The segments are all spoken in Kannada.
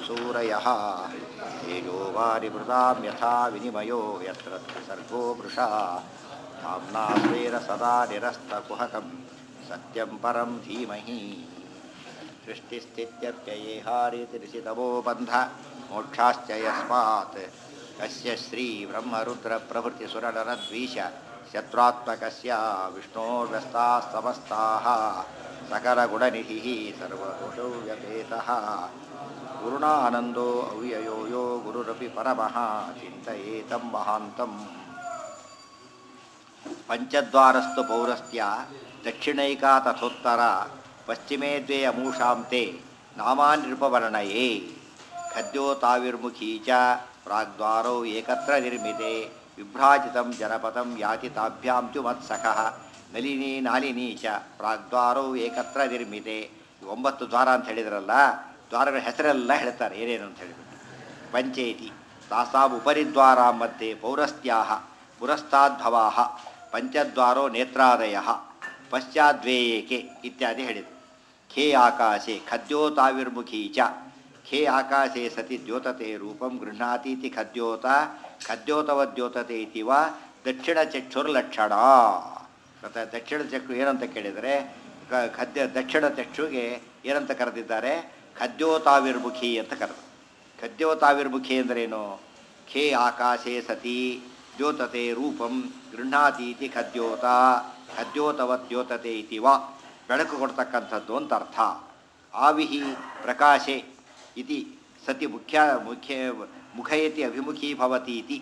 सूरयः तेजो वारिमृतां यथा विनिमयो यत्र सर्गो वृषा धाम्ना स्वेन सदा निरस्तकुहकं सत्यं परं धीमहि सृष्टिस्थित्यप्ययेहारितिरिषितमो बन्ध मोक्षाश्च यस्मात् कस्य श्रीब्रह्मरुद्रप्रभृतिसुरनरद्वीष शत्रुत्मकस्य विष्णोर्व्यस्ताः समस्ताः सकलगुणनिधिः सर्वदोषौ व्यपेतः गुरुणानन्दो अव्ययो यो गुरुरपि परमः चिन्तयेतं महान्तम् ಪಂಚದ್ವಾರಸ್ತು ಪೌರಸ್ತ್ಯ ದಕ್ಷಿಣೈಕಾ ತಥೋತ್ತರ ಪಶ್ಚಿಮೇ ದ್ವೇ ಅಮೂಷಾಂ ತೇ ನಾಮಾನಿರ್ಪವರ್ಣಯೇ ಖದ್ಯೋತಾವಿರ್ಮುಖೀ ಚ ಪ್ರಾಗ್ದ್ವಾರೌ ಏಕತ್ರ ನಿರ್ಮಿತೆ ವಿಭ್ರಾಜಿತಂ ಜನಪದಂ ಯಾತಿ ತಾಭ್ಯಾಂ ತು ಮತ್ಸಖಃ ನಲಿನಿ ನಾಲಿನಿ ಚ ಪ್ರಾಗ್ದ್ವಾರೌ ಏಕತ್ರ ನಿರ್ಮಿತೆ ಇವು ಒಂಬತ್ತು ದ್ವಾರ ಅಂತ ಹೇಳಿದ್ರಲ್ಲ ದ್ವಾರಗಳ ಹೆಸರೆಲ್ಲ ಹೇಳ್ತಾರೆ ಏನೇನು ಅಂತ ಹೇಳಿಬಿಟ್ಟು ಪಂಚೇತಿ ತಾಸಾಂ ಉಪರಿದ್ವಾರ ಮಧ್ಯೆ ಪೌರಸ್ತ್ಯಾಹ ಪುರಸ್ತಾದ್ಭವಾ ಪಂಚದ್ವಾರೋ ನೇತ್ರಾದಯ ಪಶ್ಚಾದ್ವೇಯೇಕೆ ಇತ್ಯಾದಿ ಹೇಳಿದರು ಖೇ ಆಕಾಶೆ ಖದ್ಯೋತಾವಿರ್ಮುಖೀ ಚ ಖೇ ಆಕಾಶೆ ಸತಿ ದ್ಯೋತತೆ ರೂಪಂ ಗೃಹ್ಣಾತೀತಿ ಖದ್ಯೋತ ಖದ್ಯೋತವದ್ಯೋತತೆ ಇತಿ ವಾ ದಕ್ಷಿಣ ಚಕ್ಷುರ್ಲಕ್ಷಣ ಮತ್ತು ದಕ್ಷಿಣ ಚಕ್ಷು ಏನಂತ ಕೇಳಿದರೆ ಕ- ಖದ್ಯ ದಕ್ಷಿಣ ಚಕ್ಷುಗೆ ಏನಂತ ಕರೆದಿದ್ದಾರೆ ಖದ್ಯೋತಾವಿರ್ಮುಖಿ ಅಂತ ಕರೆದು ಖದ್ಯೋತಾವಿರ್ಮುಖಿ ಅಂದ್ರೇನು ಖೇ ಆಕಾಶೆ ಸತಿ ದ್ಯೋತತೆ ರೂಪಂ ಗೃಹ್ಣಾತೀತಿ ಖದ್ಯೋತ ಖದ್ಯೋತವತ್ ದ್ಯೋತತೆ ಇತಿ ವಾ ಬೆಳಕು ಕೊಡ್ತಕ್ಕಂಥದ್ದು ಅಂತ ಅರ್ಥ ಆವಿಹಿ ಪ್ರಕಾಶೆ ಇತಿ ಸತಿ ಮುಖ್ಯ ಮುಖ್ಯ ಮುಖಯತಿ ಅಭಿಮುಖಿ ಭವತಿ ಇತಿ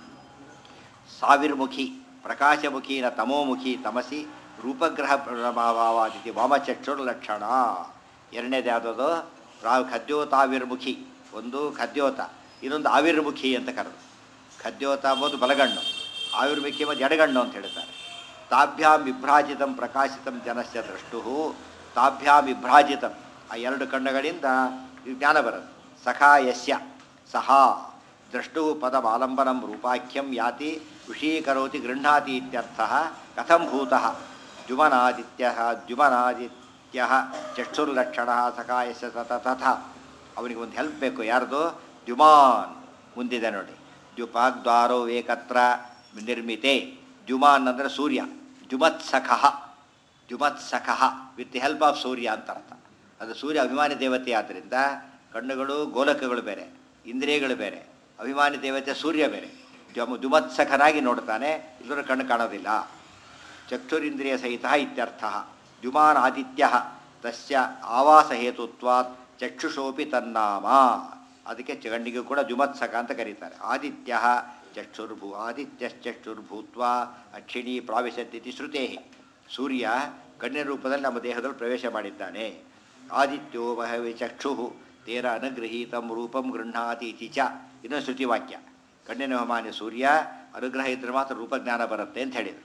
ಸಾವಿರ್ಮುಖಿ ಪ್ರಕಾಶಮುಖಿ ನ ತಮೋಮುಖಿ ತಮಸಿ ರೂಪಗ್ರಹ ಪ್ರಭಾವಾದಿತಿ ವಾಮಚಕ್ಷುರ್ಲಕ್ಷಣ ಎರಡನೇದು ಯಾವುದದು ಪ್ರಾ ಖದ್ಯೋತಾವಿರ್ಮುಖಿ ಒಂದು ಖದ್ಯೋತ ಇನ್ನೊಂದು ಆವಿರ್ಮುಖಿ ಅಂತ ಕರೆದು ಖದ್ಯೋತ ಅಂಬೋದು ಬಲಗಣ್ಣು ಆವಿರ್ಮುಖಿ ಮತ್ತು ಎಡಗಣ್ಣು ಅಂತ ಹೇಳ್ತಾರೆ ತಾಭ್ಯಾಂ ವಿಭ್ರಾಜಿತಂ ಪ್ರಕಾಶಿತಂ ಜನಸ್ಯ ದೃಷ್ಟು ತಾಭ್ಯಾಂ ವಿಭ್ರಾಜಿತಂ ಆ ಎರಡು ಕಣ್ಣುಗಳಿಂದ ಈ ಜ್ಞಾನ ಬರುತ್ತೆ ಸಖಾ ಯಸ್ಯ ಸಹ ದ್ರಷ್ಟು ಪದಮಾಲಂಬನಂ ರೂಪಾಖ್ಯಂ ಯಾತಿ ವಿಷೀಕರೋತಿ ಗೃಹ್ಣಾತಿ ಇತ್ಯರ್ಥ ಕಥಂ ಭೂತಃ ದ್ಯುಮನಾದಿತ್ಯ ದ್ಯುಮನಾದಿತ್ಯ ಚಕ್ಷುರ್ಲಕ್ಷಣ ಸಖಾಯಸ್ಯ ತತ ತಥ ಅವನಿಗೆ ಒಂದು ಹೆಲ್ಪ್ ಬೇಕು ಯಾರ್ದು ದ್ಯುಮಾನ್ ಮುಂದಿದೆ ನೋಡಿ ದ್ಯುಪಾಗ್ದ್ವಾರೋ ಏಕತ್ರ ನಿರ್ಮಿತೆ ದ್ಯುಮಾನ್ ಅಂದರೆ ಸೂರ್ಯ ದ್ಯುಮತ್ಸಖಃ ದ್ಯುಮತ್ಸಖಃ ವಿತ್ ಹೆಲ್ಪ್ ಆಫ್ ಸೂರ್ಯ ಅಂತ ಅರ್ಥ ಅದು ಸೂರ್ಯ ಅಭಿಮಾನಿ ದೇವತೆ ಆದ್ದರಿಂದ ಕಣ್ಣುಗಳು ಗೋಲಕಗಳು ಬೇರೆ ಇಂದ್ರಿಯಗಳು ಬೇರೆ ಅಭಿಮಾನಿ ದೇವತೆ ಸೂರ್ಯ ಬೇರೆ ದ್ಯುಮ ದ್ಯುಮತ್ಸಖನಾಗಿ ನೋಡ್ತಾನೆ ಇಲ್ಲರ ಕಣ್ಣು ಕಾಣೋದಿಲ್ಲ ಚಕ್ಷುರಿಂದ್ರಿಯ ಸಹಿತ ಇತ್ಯರ್ಥ ದ್ಯುಮಾನ್ ಆದಿತ್ಯ ತಸ್ಯ ಆವಾಸ ಹೇತುತ್ವಾತ್ ಚಕ್ಷುಷೋಪಿ ತನ್ನಾಮ ಅದಕ್ಕೆ ಚಗಂಡಿಗೂ ಕೂಡ ದ್ಯುಮತ್ಸಕ ಅಂತ ಕರೀತಾರೆ ಆದಿತ್ಯ ಚಕ್ಷುರ್ಭೂ ಆದಿತ್ಯಶ್ಚಕ್ಷುರ್ಭೂತ್ವ ಅಕ್ಷಿಣಿ ಪ್ರಾವಿಶತ್ತಿ ಶ್ರುತೇ ಸೂರ್ಯ ಕಣ್ಣಿನ ರೂಪದಲ್ಲಿ ನಮ್ಮ ದೇಹದಲ್ಲಿ ಪ್ರವೇಶ ಮಾಡಿದ್ದಾನೆ ಆದಿತ್ಯೋ ಬಹವಿ ಚಕ್ಷು ತೇರ ಅನುಗೃಹೀತಂ ರೂಪಂ ಗೃಹ್ಣಾತಿ ಇತಿ ಚ ಇನ್ನೊಂದು ಶ್ರುತಿವಾಕ್ಯ ಕಣ್ಣಿನ ಅಭಿಮಾನಿ ಸೂರ್ಯ ಅನುಗ್ರಹ ಇದ್ರೆ ಮಾತ್ರ ರೂಪಜ್ಞಾನ ಬರುತ್ತೆ ಅಂತ ಹೇಳಿದರು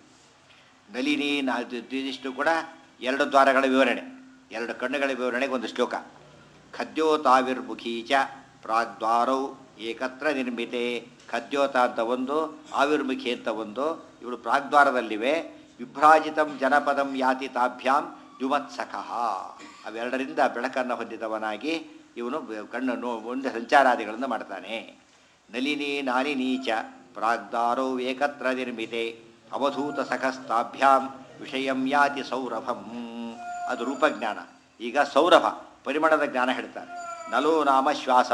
ನಲಿನಿ ನಾ- ಇದು- ಇದಿಷ್ಟು ಕೂಡ ಎರಡು ದ್ವಾರಗಳ ವಿವರಣೆ ಎರಡು ಕಣ್ಣುಗಳ ವಿವರಣೆಗೆ ಒಂದು ಶ್ಲೋಕ ಖದ್ಯೋತಾವಿರ್ಮುಖಿ ಚ ಪ್ರಾಗ್ದ್ವಾರೌ ಏಕತ್ರ ನಿರ್ಮಿತೆ ಖದ್ಯೋತ ಅಂತ ಒಂದು ಆವಿರ್ಮುಖಿ ಅಂತ ಒಂದು ಇವಳು ಪ್ರಾಗ್ದ್ವಾರದಲ್ಲಿವೆ ವಿಭ್ರಾಜಿತಂ ಜನಪದಂ ಯಾತಿ ತಾಭ್ಯಾಂ ದ್ಯುಮತ್ಸಖಃ ಅವೆರಡರಿಂದ ಬೆಳಕನ್ನು ಹೊಂದಿದವನಾಗಿ ಇವನು ಬೆ- ಕಣ್ಣು ನೋ ಒಂದು ಸಂಚಾರಾದಿಗಳನ್ನು ಮಾಡ್ತಾನೆ ನಲಿನಿ ನಾಲಿನಿ ಚ ಪ್ರಾಗ್ದಾರೌ ಏಕತ್ರ ನಿರ್ಮಿತೆ ಅವಧೂತ ಸಖಸ್ತಾಭ್ಯಾಂ ವಿಷಯಂ ಯಾತಿ ಸೌರಭಂ ಅದು ರೂಪಜ್ಞಾನ ಈಗ ಸೌರಭ ಪರಿಮಳದ ಜ್ಞಾನ ಹೇಳ್ತಾರೆ ನಲೋ ನಾಮ ಶ್ವಾಸ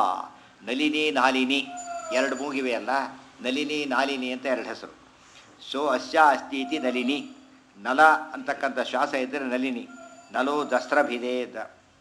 ನಲಿನಿ ನಾಲಿನಿ ಎರಡು ಮೂಗಿವೆಯಲ್ಲ ನಲಿನಿ ನಾಲಿನಿ ಅಂತ ಎರಡು ಹೆಸರು ಸೋ ಅಸ್ಯ ಅಸ್ತಿ ಇತಿ ನಲಿನಿ ನಲ ಅಂತಕ್ಕಂಥ ಶ್ವಾಸ ಇದ್ದರೆ ನಲಿನಿ ನಲೋ ದಸ್ತ್ರಭಿದೆ ದ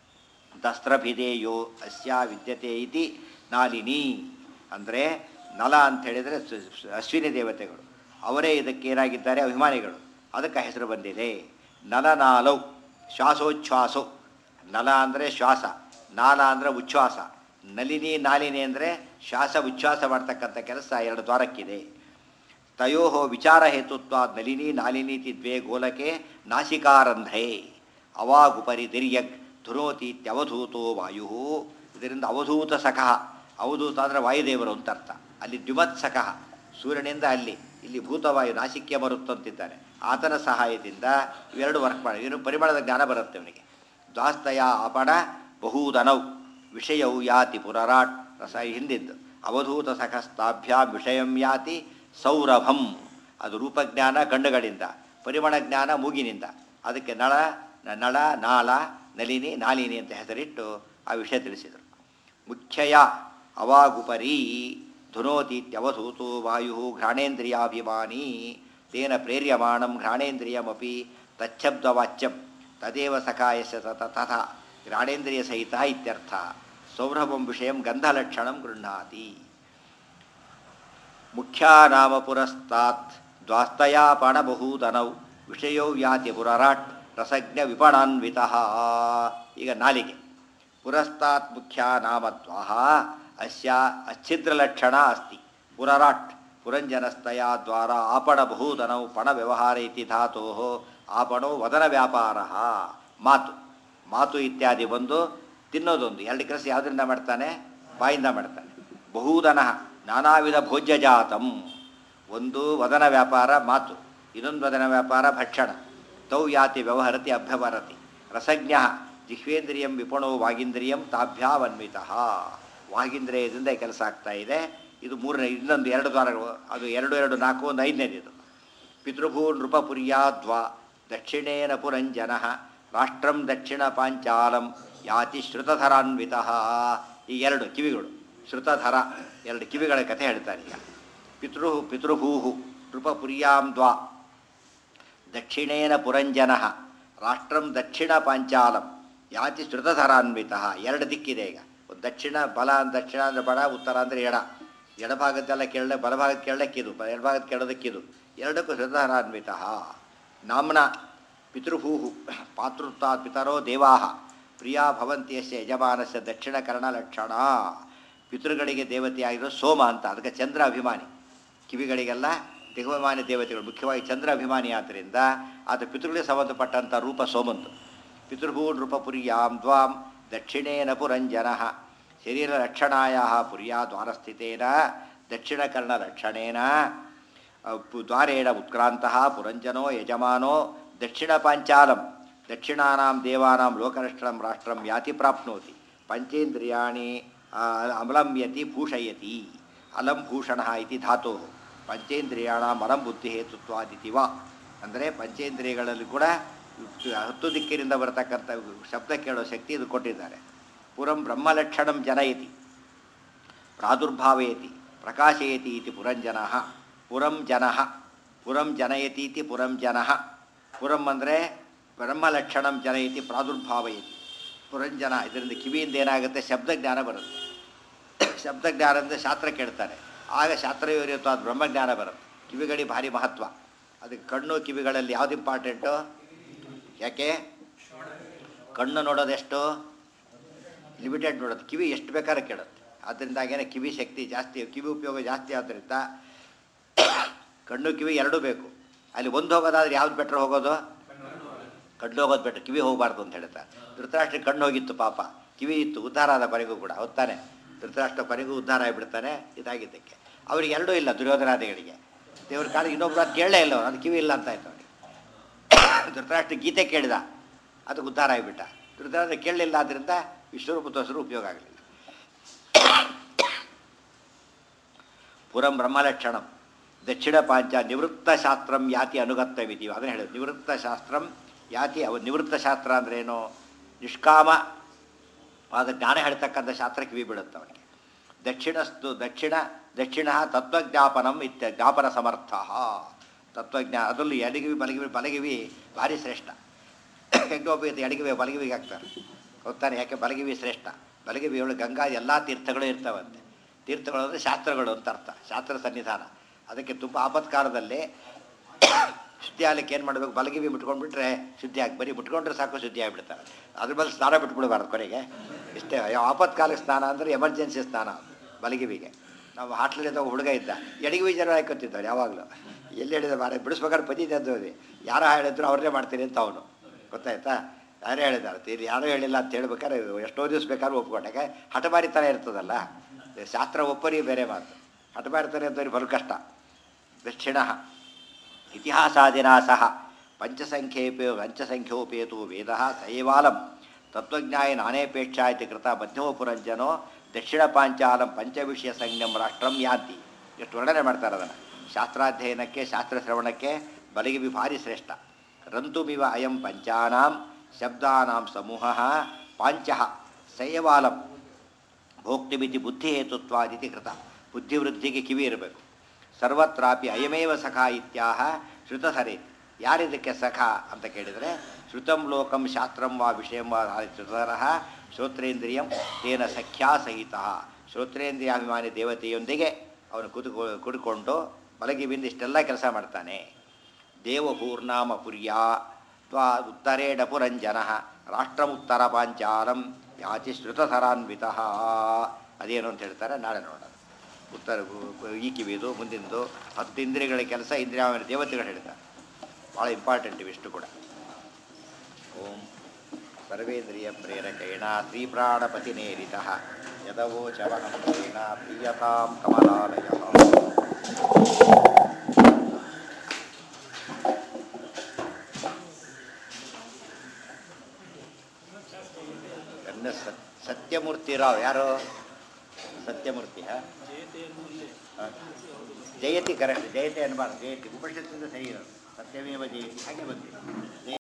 ದಸ್ತ್ರಭಿದೆಯೋ ಅಸ್ಯ ವಿದ್ಯತೆ ಇತಿ ನಾಲಿನಿ ಅಂದರೆ ನಲ ಅಂತ ಹೇಳಿದರೆ ಸ- ಸ- ಅಶ್ವಿನಿ ದೇವತೆಗಳು ಅವರೇ ಇದಕ್ಕೆ ಏನಾಗಿದ್ದಾರೆ ಅಭಿಮಾನಿಗಳು ಅದಕ್ಕೆ ಹೆಸರು ಬಂದಿದೆ ನಲನಾಲೌ ಶ್ವಾಸೋಚ್ಛ್ವಾಸೋ ನಲ ಅಂದರೆ ಶ್ವಾಸ ನಾಲ ಅಂದರೆ ಉಚ್ಛ್ವಾಸ ನಲಿನಿ ನಾಲಿನಿ ಅಂದರೆ ಶ್ವಾಸ ಉಚ್ಛ್ವಾಸ ಮಾಡ್ತಕ್ಕಂಥ ಕೆಲಸ ಎರಡು ದ್ವಾರಕ್ಕಿದೆ ತಯೋ ವಿಚಾರ ಹೇತುತ್ವ ನಲಿನಿ ನಾಲಿನೀತಿ ದ್ವೇ ಗೋಲಕೆ ನಾಸಿಕಾರಂಧೆ ಅವಾಗುಪರಿ ದಿರ್ಯಗ್ ಧುನೋತೀತ್ಯವಧೂತೋ ವಾಯು ಇದರಿಂದ ಅವಧೂತ ಸಖಃ ಅವಧೂತ ಅಂದರೆ ವಾಯುದೇವರು ಅಂತ ಅರ್ಥ ಅಲ್ಲಿ ದ್ಯುಮತ್ ಸಖಃ ಸೂರ್ಯನಿಂದ ಅಲ್ಲಿ ಇಲ್ಲಿ ಭೂತವಾಯು ನಾಸಿಕ್ಯ ಬರುತ್ತಂತಿದ್ದಾನೆ ಆತನ ಸಹಾಯದಿಂದ ಇವೆರಡು ವರ್ಕ್ ಮಾಡಿ ಇನ್ನು ಪರಿಮಳದ ಜ್ಞಾನ ಬರುತ್ತೆ ಅವನಿಗೆ ದ್ವಾಸ್ತಯ ಅಪಣ ಬಹುದನೌ ವಿಷಯವು ಯಾತಿ ಪುನರಾಟ್ ರಸ ಹಿಂದಿದ್ದು ಅವಧೂತ ಸಖಸ್ತಾಭ್ಯಾಂ ವಿಷಯಂ ಯಾತಿ ಸೌರಭಂ ಅದು ರೂಪಜ್ಞಾನ ಕಣ್ಣುಗಳಿಂದ ಪರಿಮಳ ಜ್ಞಾನ ಮೂಗಿನಿಂದ ಅದಕ್ಕೆ ನಳ ನ- ನಳ ನಾಳ ನಲಿನಿ ನಾಲಿನಿ ಅಂತ ಹೆಸರಿಟ್ಟು ಆ ವಿಷಯ ತಿಳಿಸಿದರು ಮುಖ್ಯಯ ಅವಾಗುಪರಿ ಧುನೋತೀತ್ಯವಧೂತು ವಾಯು ಘ್ರಾಣೇಂದ್ರಿಯಾಭಿಮಾನಿ ತೇನ ಪ್ರೇರ್ಯಮಾಣಂ ಘ್ರಾಣೇಂದ್ರಿಯಮಪಿ ತಚ್ಛಬ್ದವಾಚ್ಯಂ ತದೇವ ಸಖಾಯಸ್ಯ ತತ ತಥಾ ಘ್ರಾಣೇಂದ್ರಿಯ ಸಹಿತ ಇತ್ಯರ್ಥ ಸೌರಭಂ ವಿಷಯಂ ಗಂಧಲಕ್ಷಣಂ ಗೃಹ್ಣಾತಿ ಮುಖ್ಯಾನಾಮ ಪುರಸ್ತಾತ್ ದ್ವಾಸ್ತಯಾಪಣಬಹುದನೌ ವಿಷಯೋ ವ್ಯಾತಿ ಪುರರಾಟ್ ರಸಜ್ಞ ವಿಪಣಾನ್ವಿತ ಈಗ ನಾಲಿಗೆ ಪುರಸ್ತಾತ್ ಮುಖ್ಯಾನಾಮದ್ವಾಹ ಅಸ್ಯ ಅಚ್ಛಿದ್ರಲಕ್ಷಣ ಅಸ್ತಿ ಪುರರಾಟ್ ಪುರಂಜನಸ್ತಯ ದ್ವಾರ ಆಪಣಬಹುದನೌ ಪಣ ವ್ಯವಹಾರ ಇತಿ ಧಾತೋ ಆಪಣೋ ವದನ ವ್ಯಾಪಾರ ಮಾತು ಮಾತು ಇತ್ಯಾದಿ ಬಂದು ತಿನ್ನೋದೊಂದು ಎರಡು ಕೆಲಸ ಯಾವುದರಿಂದ ಮಾಡ್ತಾನೆ ಬಾಯಿಂದ ಮಾಡ್ತಾನೆ ಬಹುದನ ನಾನಾ ವಿಧ ಭೋಜ್ಯ ಜಾತಂ ಒಂದು ವದನ ವ್ಯಾಪಾರ ಮಾತು ಇನ್ನೊಂದು ವದನ ವ್ಯಾಪಾರ ಭಕ್ಷಣ ತೌ ಯಾತಿ ವ್ಯವಹರತಿ ಅಭ್ಯವರತಿ ರಸಜ್ಞ ಜಿಹ್ವೇಂದ್ರಿಯಂ ವಿಪಣೋ ವಾಗಿಂದ್ರಿಯಂ ತಾಭ್ಯಾವನ್ವಿತ ವಾಗಿಂದ್ರಿಯದಿಂದ ಕೆಲಸ ಆಗ್ತಾ ಇದೆ ಇದು ಮೂರನೇ ಇನ್ನೊಂದು ಎರಡು ದ್ವಾರಗಳು ಅದು ಎರಡು ಎರಡು ನಾಲ್ಕು ಒಂದು ಐದನೇದಿದು ಪಿತೃಭೂ ನೃಪಪುರ್ಯಾದ್ವಾ ದಕ್ಷಿಣೇನ ಪುರಂಜನ ರಾಷ್ಟ್ರಂ ದಕ್ಷಿಣ ಪಾಂಚಾಲಂ ಯಾತಿ ಶ್ರುತಧರಾನ್ವಿತ ಈ ಎರಡು ಕಿವಿಗಳು ಶ್ರುತಧರ ಎರಡು ಕಿವಿಗಳ ಕಥೆ ಹೇಳ್ತಾರೆ ಈಗ ಪಿತೃ ಪಿತೃಭೂ ನೃಪಪುರ್ಯಾಂ ದ್ವಾ ದಕ್ಷಿಣೇನ ಪುರಂಜನ ರಾಷ್ಟ್ರಂ ದಕ್ಷಿಣ ಪಾಂಚಾಲಂ ಯಾತಿ ಶ್ರುತಧರಾನ್ವಿತ ಎರಡು ದಿಕ್ಕಿದೆ ಈಗ ಒಂದು ದಕ್ಷಿಣ ಬಲ ದಕ್ಷಿಣ ಅಂದರೆ ಬಡ ಉತ್ತರ ಅಂದರೆ ಎಡ ಎಡಭಾಗದ್ದೆಲ್ಲ ಕೆಳ ಬಲಭಾಗದ ಕೆಳಕ್ಕಿದು ಎಡಭಾಗದ ಕೆಳದಕ್ಕಿದು ಎರಡಕ್ಕೂ ಶ್ರುತಧರಾನ್ವಿತ ನಾಮ್ನ ಪಿತೃಭೂ ಪಾತೃತ್ವ ಪಿತರೋ ದೇವಾ ಪ್ರಿಯಾ ಭವಂತಿಯಸ್ಯ ಯಜಮಾನಸ್ಯ ದಕ್ಷಿಣಕರ್ಣಲಕ್ಷಣ ಪಿತೃಗಳಿಗೆ ದೇವತೆಯಾಗಿರೋ ಸೋಮ ಅಂತ ಅದಕ್ಕೆ ಚಂದ್ರ ಅಭಿಮಾನಿ ಕಿವಿಗಳಿಗೆಲ್ಲ ದಿಗ್ವಮಾನ್ಯ ದೇವತೆಗಳು ಮುಖ್ಯವಾಗಿ ಚಂದ್ರ ಅಭಿಮಾನಿ ಆದ್ದರಿಂದ ಆತ ಪಿತೃಗಳಿಗೆ ಸಂಬಂಧಪಟ್ಟಂಥ ರೂಪ ಸೋಮಂತು ಪಿತೃಭೂ ನೃಪಪುರ್ಯಾಂ ದ್ವಾಂ ದಕ್ಷಿಣೇನ ಪುರಂಜನ ಶರೀರ ರಕ್ಷಣಾಯ ಪುರ್ಯಾ ದ್ವಾರಸ್ಥಿತೇನ ದಕ್ಷಿಣಕರ್ಣರಕ್ಷಣೇನ ಪು- ದ್ವಾರೇಣ ಉತ್ಕ್ರಾಂತಃ ಪುರಂಜನೋ ಯಜಮಾನೋ ದಕ್ಷಿಣ ಪಾಂಚಾಲಂ ದಕ್ಷಿಣಾನಾಂ ದೇವಾನಾಂ ಲೋಕರಕ್ಷಣಂ ರಾಷ್ಟ್ರಂ ಯಾತಿ ಪ್ರಾಪ್ನೋತಿ ಪಂಚೇಂದ್ರಿಯಾಣಿ ಆ, ಅಮಲಂಯತಿ ಭೂಷಯತಿ ಅಲಂ ಭೂಷಣ ಇತಿ ಧಾತು ಪಂಚೇಂದ್ರಿಯಾಣಾಂ ಅಲಂ ಬುದ್ಧಿ ಹೇತುತ್ವಾದಿತಿ ವಾ ಅಂದರೆ ಪಂಚೇಂದ್ರಿಯಗಳಲ್ಲಿ ಕೂಡ ಹತ್ತು ದಿಕ್ಕಿನಿಂದ ಬರತಕ್ಕಂಥ ಶಬ್ದ ಕೇಳೋ ಶಕ್ತಿ ಇದು ಕೊಟ್ಟಿದ್ದಾರೆ ಪುರಂ ಬ್ರಹ್ಮಲಕ್ಷಣಂ ಜನಯತಿ ಪ್ರಾದುರ್ಭಾವಯತಿ ಪ್ರಕಾಶಯತಿ ಇತಿ ಪುರಂಜನ ಪುರಂ ಜನ ಪುರಂ ಜನಯತಿ ಇತಿ ಪುರಂ ಜನ ಪುರಂ ಅಂದರೆ ಬ್ರಹ್ಮಲಕ್ಷಣಂ ಜನಯತಿ ಪ್ರಾದುರ್ಭಾವಯತಿ ಪುರಂಜನ ಇದರಿಂದ ಕಿವಿಯಿಂದ ಏನಾಗುತ್ತೆ ಶಬ್ದಜ್ಞಾನ ಬರುತ್ತೆ ಶಬ್ದಜ್ಞಾನದಿಂದ ಶಾಸ್ತ್ರ ಕೇಳ್ತಾರೆ ಆಗ ಶಾಸ್ತ್ರಯೋರಿಯುತ್ತವಾದ ಬ್ರಹ್ಮಜ್ಞಾನ ಬರುತ್ತೆ ಕಿವಿಗಳಿ ಭಾರಿ ಮಹತ್ವ ಅದಕ್ಕೆ ಕಣ್ಣು ಕಿವಿಗಳಲ್ಲಿ ಯಾವ್ದು ಇಂಪಾರ್ಟೆಂಟು ಯಾಕೆ ಕಣ್ಣು ನೋಡೋದೆಷ್ಟು ಲಿಮಿಟೆಡ್ ನೋಡೋದು ಕಿವಿ ಎಷ್ಟು ಬೇಕಾದ್ರೆ ಕೇಳುತ್ತೆ ಅದರಿಂದಾಗೇನೆ ಕಿವಿ ಶಕ್ತಿ ಜಾಸ್ತಿ ಕಿವಿ ಉಪಯೋಗ ಜಾಸ್ತಿ ಆದ್ದರಿಂದ ಕಣ್ಣು ಕಿವಿ ಎರಡೂ ಬೇಕು ಅಲ್ಲಿ ಒಂದು ಹೋಗೋದಾದ್ರೆ ಯಾವ್ದು ಬೆಟ್ರ್ ಹೋಗೋದು ಕಣ್ಣು ಹೋಗೋದು ಬೆಟ್ರ್ ಕಿವಿ ಹೋಗಬಾರ್ದು ಅಂತ ಹೇಳ್ತಾರೆ ಧೃತರಾಷ್ಟ್ರ ಕಣ್ಣು ಹೋಗಿತ್ತು ಪಾಪ ಕಿವಿ ಇತ್ತು ಉದ್ಧಾರ ಆದ ಕೊನೆಗೂ ಕೂಡ ಹೊತ್ತಾನೆ ಧೃತರಾಷ್ಟ್ರ ಕೊನೆಗೂ ಉದ್ಧಾರ ಆಗಿಬಿಡ್ತಾನೆ ಇದಾಗಿದ್ದಕ್ಕೆ ಅವ್ರಿಗೆ ಎರಡೂ ಇಲ್ಲ ದುರ್ಯೋಧನಾದಿಗಳಿಗೆ ದೇವ್ರ ಕಾಲ ಇನ್ನೊಬ್ರು ಅದು ಕೇಳಲೇ ಇಲ್ಲ ಅವ್ನು, ಅದು ಕಿವಿ ಇಲ್ಲ ಅಂತ ಆಯ್ತು ಅವನಿಗೆ ಧೃತರಾಷ್ಟ್ರ ಗೀತೆ ಕೇಳಿದ ಅದು ಉದ್ಧಾರ ಆಗಿಬಿಟ್ಟ ಧೃತರಾಷ್ಟ್ರ ಕೇಳಲಿಲ್ಲ ಆದ್ದರಿಂದ ವಿಶ್ವರೂಪ ತೋರಿಸರು ಉಪಯೋಗ ಆಗಲಿಲ್ಲ ಪುರಂ ಬ್ರಹ್ಮಲಕ್ಷಣಂ ದಕ್ಷಿಣ ಪಾಂಚ ನಿವೃತ್ತ ಶಾಸ್ತ್ರಂ ಯಾತಿ ಅನುಗತ್ಯವಿದೀವಿ ಅದನ್ನು ಹೇಳಿದ್ರು ನಿವೃತ್ತ ಶಾಸ್ತ್ರಂ ಯಾತಿ ಅವ ನಿವೃತ್ತ ಶಾಸ್ತ್ರ ಅಂದ್ರೇನು ನಿಷ್ಕಾಮ ಆದ ಜ್ಞಾನ ಹೇಳ್ತಕ್ಕಂಥ ಶಾಸ್ತ್ರ ಕಿವಿ ಬೀಳುತ್ತೆ ಅವನಿಗೆ ದಕ್ಷಿಣಸ್ತು ದಕ್ಷಿಣ ದಕ್ಷಿಣ ತತ್ವಜ್ಞಾಪನಂ ಇತ್ಯ ಜ್ಞಾಪನ ಸಮರ್ಥ ತತ್ವಜ್ಞಾ ಅದರಲ್ಲೂ ಎಡಗಿವಿ ಬಲಗಿವಿ ಬಲಗಿವಿ ಭಾರಿ ಶ್ರೇಷ್ಠ ಹೆಂಗೆ ಒಬ್ಬ ಎಡಗಿವಿ ಬಲಗಿವಿಗೆ ಹಾಕ್ತಾರೆ ಗೊತ್ತಾನೆ ಯಾಕೆ ಬಲಗಿವಿ ಶ್ರೇಷ್ಠ ಬಲಗಿವಿ ಒಳಗೆ ಗಂಗಾ ಎಲ್ಲ ತೀರ್ಥಗಳು ಇರ್ತಾವಂತೆ ತೀರ್ಥಗಳು ಅಂದರೆ ಶಾಸ್ತ್ರಗಳು ಅಂತ ಅರ್ಥ ಶಾಸ್ತ್ರ ಸನ್ನಿಧಾನ ಅದಕ್ಕೆ ತುಂಬ ಆಪತ್ಕಾಲದಲ್ಲಿ ಶುದ್ಧಿ ಆಗ್ಲಿಕ್ಕೆ ಏನು ಮಾಡಬೇಕು ಬಲಗಿವಿ ಮುಟ್ಕೊಂಡ್ಬಿಟ್ರೆ ಶುದ್ಧಿ ಆಗಿ ಬರೀ ಮುಟ್ಕೊಂಡ್ರೆ ಸಾಕು ಶುದ್ಧಿ ಆಗಿಬಿಡ್ತಾರೆ ಅದ್ರ ಮೇಲೆ ಸ್ನಾನ ಬಿಟ್ಬಿಡಬಾರ್ದು ಕೊನೆಗೆ ಇಷ್ಟೇ ಯಾವ ಆಪತ್ಕಾಲಕ್ಕೆ ಸ್ನಾನ ಅಂದರೆ ಎಮರ್ಜೆನ್ಸಿ ಸ್ನಾನ ಬಲಗಿವಿಗೆ ನಾವು ಹಾಟ್ಲಲ್ಲಿದ್ದ ಒಬ್ಬ ಹುಡುಗ ಇದ್ದ ಎಡಗಿವಿ ಜನ ಹಾಕೋತಿದ್ದವ್ರು ಯಾವಾಗಲೂ ಎಲ್ಲಿ ಹೇಳಿದ ಮಾರೆ ಬಿಡಿಸ್ಬೇಕಾದ್ರೆ ಪದಿದೆ ಅಂದೋದಿ ಯಾರೋ ಹೇಳಿದ್ರು ಅವ್ರನ್ನೇ ಮಾಡ್ತೀನಿ ಅಂತ ಅವನು ಗೊತ್ತಾಯ್ತಾ ಯಾರೇ ಹೇಳಿದ್ದಾರೆ ಇದು ಯಾರೂ ಹೇಳಿಲ್ಲ ಅಂತ ಹೇಳ್ಬೇಕಾದ್ರೆ ಎಷ್ಟೋ ದಿವಸ ಬೇಕಾದ್ರೂ ಒಪ್ಕೊಂಡಾಗ ಹಠಮಾರಿತನ ಇರ್ತದಲ್ಲ ಶಾಸ್ತ್ರ ಒಪ್ಪರಿ ಬೇರೆ ಮಾತು ಹಠಮಾರಿತನ ಅಂತವ್ರಿಗೆ ಬಲು ಕಷ್ಟ ದಕ್ಷಿಣ ಇತಿಹಾಸಾದಿನ ಸಹ ಪಂಚಸಂಖ್ಯೇಪೇ ಪಂಚಸಂಖ್ಯೋಪೇತು ವೇದ ಸೈವಾಲಂ ತತ್ವಜ್ಞಾಯ ನಾನೇಪೇಕ್ಷಾ ಇತಿ ಕೃತ ಮಧ್ಯಮಪುರಂಜನೋ ದಕ್ಷಿಣ ಪಾಂಚಾಲಂ ಪಂಚವಿಷಯ ಸಂಜ್ಞಂ ರಾಷ್ಟ್ರಂ ಯಾಂತಿ ಎಷ್ಟು ವರ್ಣನೆ ಮಾಡ್ತಾರೆ ಅದನ್ನು ಶಾಸ್ತ್ರಾಧ್ಯಯನಕ್ಕೆ ಶಾಸ್ತ್ರ ಶ್ರವಣಕ್ಕೆ ಬಲಗಿವಿ ಭಾರಿ ಶ್ರೇಷ್ಠ ರಂತುಮಿವ ಅಯಂ ಪಂಚಾನಾಂ ಶಬ್ದಾನಾಂ ಸಮೂಹ ಪಾಂಚ ಸಂಯವಾಲಂ ಭೋಕ್ತಿಮಿತಿ ಬುದ್ಧಿಹೇತುತ್ವಾದಿತಿ ಕೃತ ಬುದ್ಧಿವೃದ್ಧಿಗೆ ಕಿವಿ ಇರಬೇಕು ಸರ್ವತ್ರಾಪಿ ಅಯಮೇವ ಸಖ ಇತ್ಯಾಹ ಶ್ರುತಸರೆ ಯಾರಿದಕ್ಕೆ ಸಖ ಅಂತ ಕೇಳಿದರೆ ಶ್ರುತಂ ಲೋಕಂ ಶಾಸ್ತ್ರಂ ವಾ ವಿಷಯಂ ವಾ ಶ್ರುತರಃ ಶ್ರೋತ್ರೇಂದ್ರಿಯಂ ತೇನ ಸಖ್ಯಾ ಸಹಿತ ಶ್ರೋತ್ರೇಂದ್ರಿಯಾಭಿಮಾನಿ ದೇವತೆಯೊಂದಿಗೆ ಅವನು ಕುದುಕೊ ಕುಡ್ಕೊಂಡು ಬಲಗಿ ಬಿಂದು ಇಷ್ಟೆಲ್ಲ ಕೆಲಸ ಮಾಡ್ತಾನೆ ದೇವಪೂರ್ಣಾಮ ಪುರ್ಯಾ ತ್ವಾ ಉತ್ತರೇಣ ಪುರಂಜನ ರಾಷ್ಟ್ರಮುತ್ತರ ಪಾಂಚಾಲಂ ಯಾಚಿ ಶ್ರುತಧರಾನ್ವಿತ ಅದೇನು ಅಂತ ಹೇಳ್ತಾರೆ ನಾಳೆ ನೋಡೋಣ ಉತ್ತರ ಈ ಕಿವಿದು ಮುಂದಿಂದು ಹತ್ತು ಇಂದ್ರಿಯಗಳ ಕೆಲಸ ಇಂದ್ರಿಯ ದೇವತೆಗಳು ಹೇಳ್ತಾರೆ ಭಾಳ ಇಂಪಾರ್ಟೆಂಟ್ ಇವಿಷ್ಟು ಕೂಡ ಓಂ ಸರ್ವೇಂದ್ರಿಯ ಪ್ರೇರಕೇಣ ಶ್ರೀಪ್ರಾಣಪತಿನೇರಿತ ಯದವೋಚವಹಂಸೇನ ಪ್ರಿಯತಾಂ ಕಮಲಾಲಯ ಕನ್ನ ಸತ್ ಸತ್ಯಮೂರ್ತಿ ರಾವ್ ಯಾರು ಸತ್ಯಮೂರ್ತಿ ಹಾ ಹಾ. ಜಯತಿ ಕರೆಕ್ಟ್ ಜಯತಿ ಅನ್ಬಾರ್ದು ಜಯತಿ ಉಪನಿಷತ್ತಿಂದ ಸರಿ ಇರೋದು ಸತ್ಯಮೇವ ಜಯತಿ ಹಾಗೆ ಬಂದಿದೆ